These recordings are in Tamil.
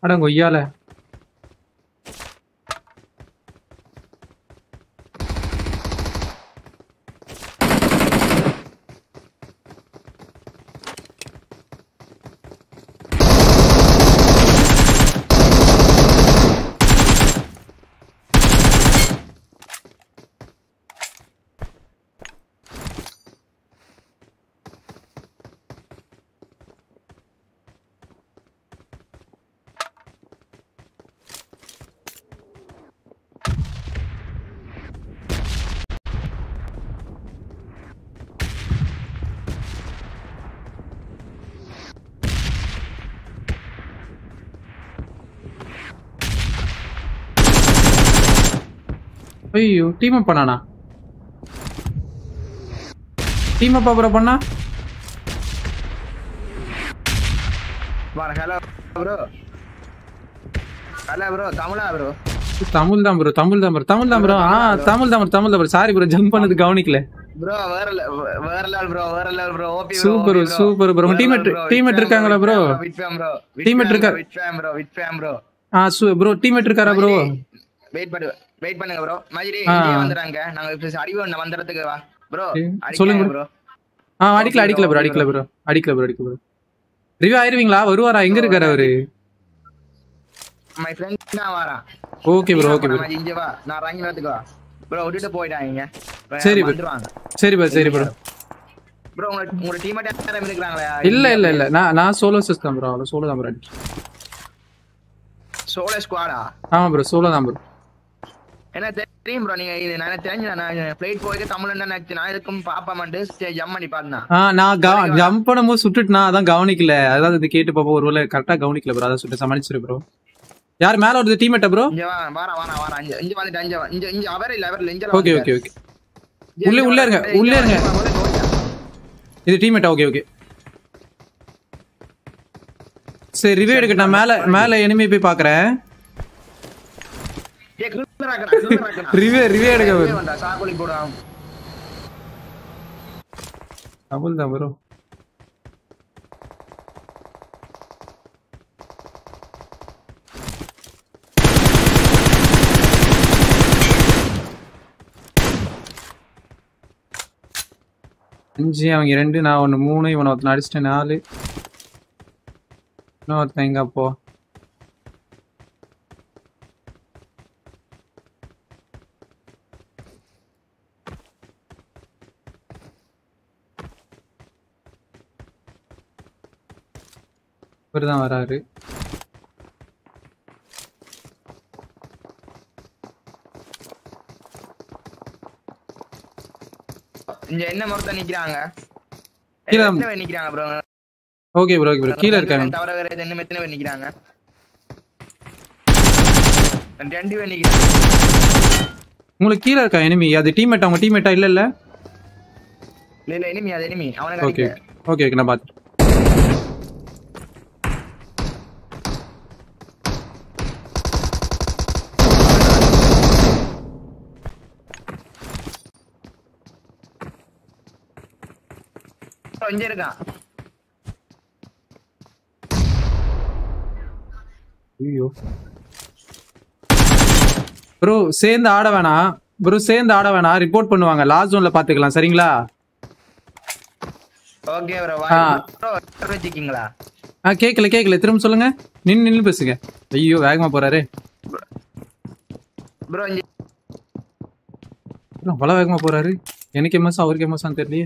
அட கொய்யால ஐயோ டீம் அப் பண்ணானா டீம் அப் அப்புறம் பண்ணா வாங்க ஹலோ ப்ரோ ஹலோ ப்ரோ தமிழா ப்ரோ தமிழ் தான் ப்ரோ தமிழ் தான் ப்ரோ தமிழ் தான் ப்ரோ ஆ தமிழ் தான் ப்ரோ தமிழ் தான் ப்ரோ சாரி ப்ரோ ஜம்ப் பண்ணது கவனிக்கல ப்ரோ வேற le- வேற லெவல் ப்ரோ வேற level bro OP Super, super bro. உங்க teammate- teammate இருக்காங்களா bro? விட் ஃபேம் ப்ரோ Teammate இருக்கா? விட் ஃபேம் ப்ரோ விட் ஃபேம் ப்ரோ ஆ சு ப்ரோ டீம்மேட் இருக்காரா ப்ரோ வெயிட் பண்ணு வெயிட் பண்ணுங்க ப்ரோ மஜிரி ஆ. இங்கே வந்துறாங்க நாங்க இப்ப அறிவு ஒண்ணு வந்துறதுக்கு வா ப்ரோ சரி, சொல்லுங்க ப்ரோ ஆ அடிக்கல அடிக்கல ப்ரோ அடிக்கல ப்ரோ அடிக்கல ப்ரோ அடிக்கல ப்ரோ ரிவ்யூ ஆயிருவீங்களா வருவாரா எங்க இருக்காரு அவரு மை ஃப்ரெண்ட் நான் வரேன் ஓகே ப்ரோ ஓகே ப்ரோ மஜி இங்க வா நான் ரங்கி வரதுக்கு வா ப்ரோ விட்டுட்டு போயிட்டாங்க சரி bro. வந்துருவாங்க சரி ப்ரோ சரி ப்ரோ ப்ரோ உங்க உங்க டீம்மேட் யாரும் இருக்கிறாங்களா இல்ல இல்ல இல்ல நான் நான் சோலோ சிஸ் தான் ப்ரோ அவ்வளோ சோலோ தான் ப்ரோ அடிக்க சோலோ ஸ்குவாடா ஆமா ப்ரோ சோலோ தான் ப்ரோ என்ன தெரியும் ப்ரோ நீங்க இது நான் தெரிஞ்சு நான் ஃபிளைட் போயிட்டு தமிழ் என்ன நினைச்சு நான் இதுக்கும் பாப்பாமட்டு ஜம் பண்ணி பார்த்தேன் ஆ நான் ஜம்ப் பண்ணும்போது சுட்டுட்டு நான் அதான் கவனிக்கல அதாவது இது கேட்டு பாப்போம் ஒருவேளை கரெக்டா கவனிக்கல ப்ரோ அதான் சுட்டு சமாளிச்சிரு ப்ரோ யார் மேல ஒரு டீம்மேட்டா ப்ரோ இங்க வா வாரா வாரா வாரா இங்க இங்க வந்துட்டு இங்க வா. இங்க இங்க அவர் இல்ல அவர் இல்ல இங்க ஓகே ஓகே ஓகே உள்ளே உள்ளே இருங்க உள்ளே இருங்க இது டீம்மேட்டா ஓகே ஓகே சரி ரிவ்யூ எடுக்க நான் மேல மேல எனிமே போய் பாக்குறேன் ரிவ்யூ ரிவ்யூ எடுக்க வரும் சாக்குலி போடுவான் தமிழ் தான் ப்ரோ அஞ்சு அவங்க ரெண்டு நான் ஒன்று மூணு இவனை ஒருத்தன் அடிச்சிட்டேன் நாலு இன்னொருத்தன் எங்க அப்போ இவர் தான் வராரு இங்க என்ன மொத்தம் நிக்கிறாங்க கீழே- எத்தனை பேர் நிக்கிறாங்க bro okay bro okay bro கீழே இருக்காங்க தவிர வேற என்ன எத்தனை பேர் நிக்கிறாங்க ரெண்டு பேர் நிக்கிறாங்க உங்களுக்கு கீழே இருக்கா எனிமி அது டீம்மேட் அவங்க டீம்மேட்டா இல்ல இல்ல இல்ல இல்ல எனிமி அது எனிமி அவனை ஓகே கடிக்க ஓகே ஓகே நான் பார்த்து bro, இங்க இருக்கான் ஐயோ ப்ரோ சேர்ந்து ஆட வேணாம் ப்ரோ சேர்ந்து ஆட வேணாம் ரிப்போர்ட் பண்ணுவாங்க லாஸ்ட் ஜோன்ல பாத்துக்கலாம் சரிங்களா ஓகே ப்ரோ ஆ. ப்ரோ வச்சிருக்கீங்களா ஆ கேட்கல கேட்கல திரும்ப சொல்லுங்க நின்னு நின்னு பேசுங்க ஐயோ வேகமா போறாரு ப்ரோ இங்க அவ்வளோ அவ்வளவு வேகமா போறாரு எனக்கு எம்எஸ் அவருக்கு எம்எஸ் தெரியலையே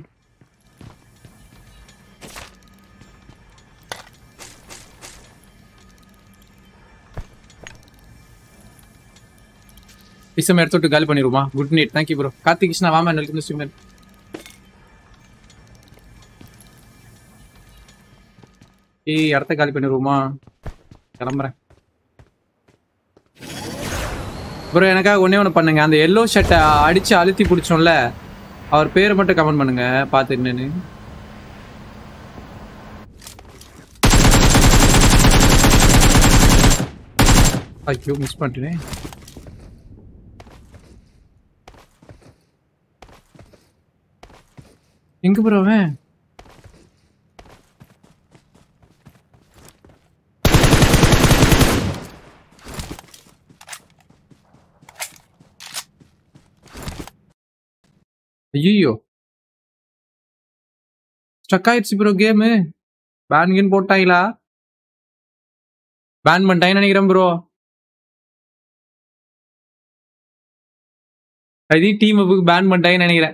இசம் எடுத்துட்டு காலி பண்ணிடுமா good night thank you bro Karthik Krishna வாமா நெல்கம் ஸ்ட்ரீமர் ஏய் இடத்த காலி பண்ணிடுவோமா கிளம்புறேன் ப்ரோ எனக்காக ஒண்ணே ஒன்று பண்ணுங்க அந்த எல்லோ ஷர்ட்டை அடிச்சு அழுத்தி பிடிச்சோம்ல அவர் பேரை மட்டும் கமெண்ட் பண்ணுங்க பார்த்து என்னன்னு ஐயோ மிஸ் பண்ணிட்டேனே எங்க ப்ரோ அவன் ஐயோ ஸ்டக் ஆயிடுச்சு ப்ரோ கேமு பேன் கீன் போட்டாங்களா பேன் பண்ணிட்டாங்கன்னு நினைக்கிறேன் ப்ரோ அது டீம் அப்புக்கு பேன் பண்ணிட்டாங்கன்னு நினைக்கிறேன்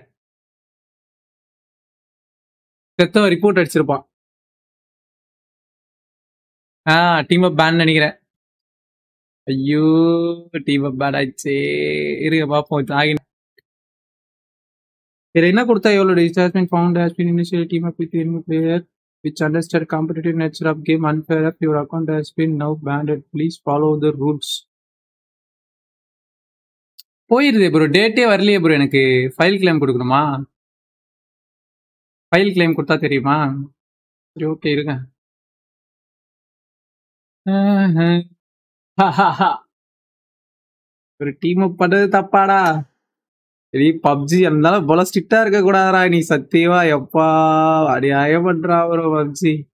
செத்த ரிப்போர்ட் அடிச்சிருப்பான் ஆ டீம் அப் பேன் நினைக்கிறேன் ஐயோ டீம் அப் பேன் ஆயிடுச்சு இருங்க பார்ப்போம் ஆகி இதுல என்ன கொடுத்தா எவ்வளோ டிஸ்டார்ஜ்மெண்ட் found has been initially team up with enemy player which understand competitive nature of game unfair if your account has been now banned please follow the rules போயிருதே ப்ரோ டேட்டே வரலையே ப்ரோ எனக்கு ஃபைல் கிளைம் கொடுக்கணுமா ஃபைல் கிளைம் கொடுத்தா தெரியுமா சரி ஓகே இருங்க ஒரு டீம் அப் பண்ணது தப்பாடா சரி பப்ஜி இருந்தாலும் போல ஸ்ட்ரிக்டா இருக்க கூடாதா நீ சத்தியமா எப்பா அநியாயம் பண்றா ப்ரோ பப்ஜி